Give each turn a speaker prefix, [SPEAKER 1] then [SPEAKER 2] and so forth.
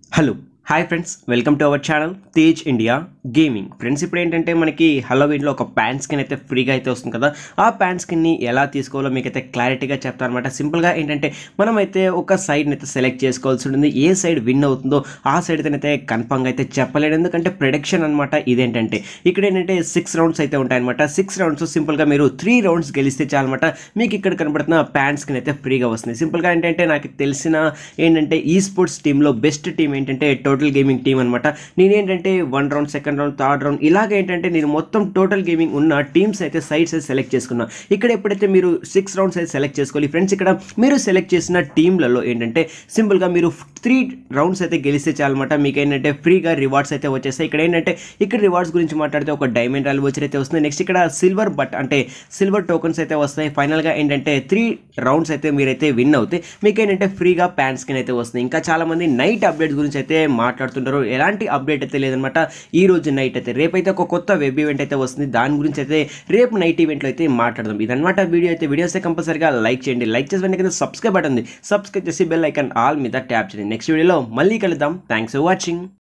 [SPEAKER 1] hello hi friends welcome to our channel Tej India gaming friends ఇప్పుడు ఏంటంటే మనకి హలోవీన్లో ఒక ప్యాంట్ స్కిన్ అయితే ఫ్రీగా అయితే వస్తుంది కదా ఆ ప్యాంట్ స్కిన్ని ఎలా తీసుకోవాలో మీకైతే క్లారిటీగా చెప్తాను అనమాట సింపుల్గా ఏంటంటే మనమైతే ఒక సైడ్ని అయితే సెలెక్ట్ చేసుకోవాల్సి ఉంటుంది ఏ సైడ్ విన్ అవుతుందో ఆ సైడ్ అయితే కన్ఫామ్గా అయితే చెప్పలేడు ఎందుకంటే ప్రొడక్షన్ అనమాట ఇదేంటంటే ఇక్కడ ఏంటంటే సిక్స్ రౌండ్స్ అయితే ఉంటాయన్నమాట సిక్స్ రౌండ్స్ సింపుల్గా మీరు త్రీ రౌండ్స్ గెలిస్తే చాలన్నమాట మీకు ఇక్కడ కనబడుతున్న ప్యాంట్ స్కిన్ అయితే ఫ్రీగా వస్తుంది సింపుల్గా ఏంటంటే నాకు తెలిసిన ఏంటంటే ఈ స్పోర్ట్స్ టీంలో బెస్ట్ టీం ఏంటంటే టోటల్ గేమింగ్ టీం అనమాట నేనేంటంటే one round second round third round ఇలాగ ఏంటంటే నేను మొత్తం టోటల్ గేమింగ్ ఉన్న టీమ్స్ అయితే సైట్స్ అయితే సెలెక్ట్ చేసుకున్నా ఇక్కడ ఎప్పుడైతే మీరు సిక్స్ రౌండ్స్ అయితే సెలెక్ట్ చేసుకోవాలి ఫ్రెండ్స్ ఇక్కడ మీరు సెలెక్ట్ చేసిన టీంలలో ఏంటంటే సింపుల్గా మీరు త్రీ రౌండ్స్ అయితే గెలిస్తే చాలన్నమాట మీకు ఏంటంటే ఫ్రీగా రివార్డ్స్ అయితే వచ్చేస్తాయి ఇక్కడ ఏంటంటే ఇక్కడ రివార్డ్స్ గురించి మాట్లాడితే ఒక డైమండ్ రాయల్ వచ్చి అయితే వస్తుంది నెక్స్ట్ ఇక్కడ సిల్వర్ బట్ అంటే సిల్వర్ టోకన్స్ అయితే వస్తాయి ఫైనల్గా ఏంటంటే త్రీ రౌండ్స్ అయితే మీరైతే విన్ అవుతే మీకు ఏంటంటే ఫ్రీగా ప్యాన్ స్కిన్ అయితే వస్తుంది ఇంకా చాలామంది నైట్ అప్డేట్స్ గురించి అయితే మాట్లాడుతుంటారు ఎలాంటి అప్డేట్ అయితే లేదనమాట ఈ రోజు నైట్ అయితే రేపైతే ఒక కొత్త వెబ్ ఈవెంట్ అయితే వస్తుంది దాని గురించి అయితే రేపు నైట్ ఈవెంట్లో అయితే మాట్లాడదాం ఇదనమాట వీడియో అయితే వీడియోస్ అయితే కంపల్సరీగా లైక్ చేయండి లైక్ చేసి వెంటనే కింద సబ్స్క్రైబ్ బటన్ ఉంది సబ్స్క్రైబ్ చేసి బెల్ ఐకాన్ ఆల్ మీద ట్యాప్ చేయండి నెక్స్ట్ వీడియోలో మళ్ళీ కలుద్దాం థ్యాంక్స్ ఫర్ వాచింగ్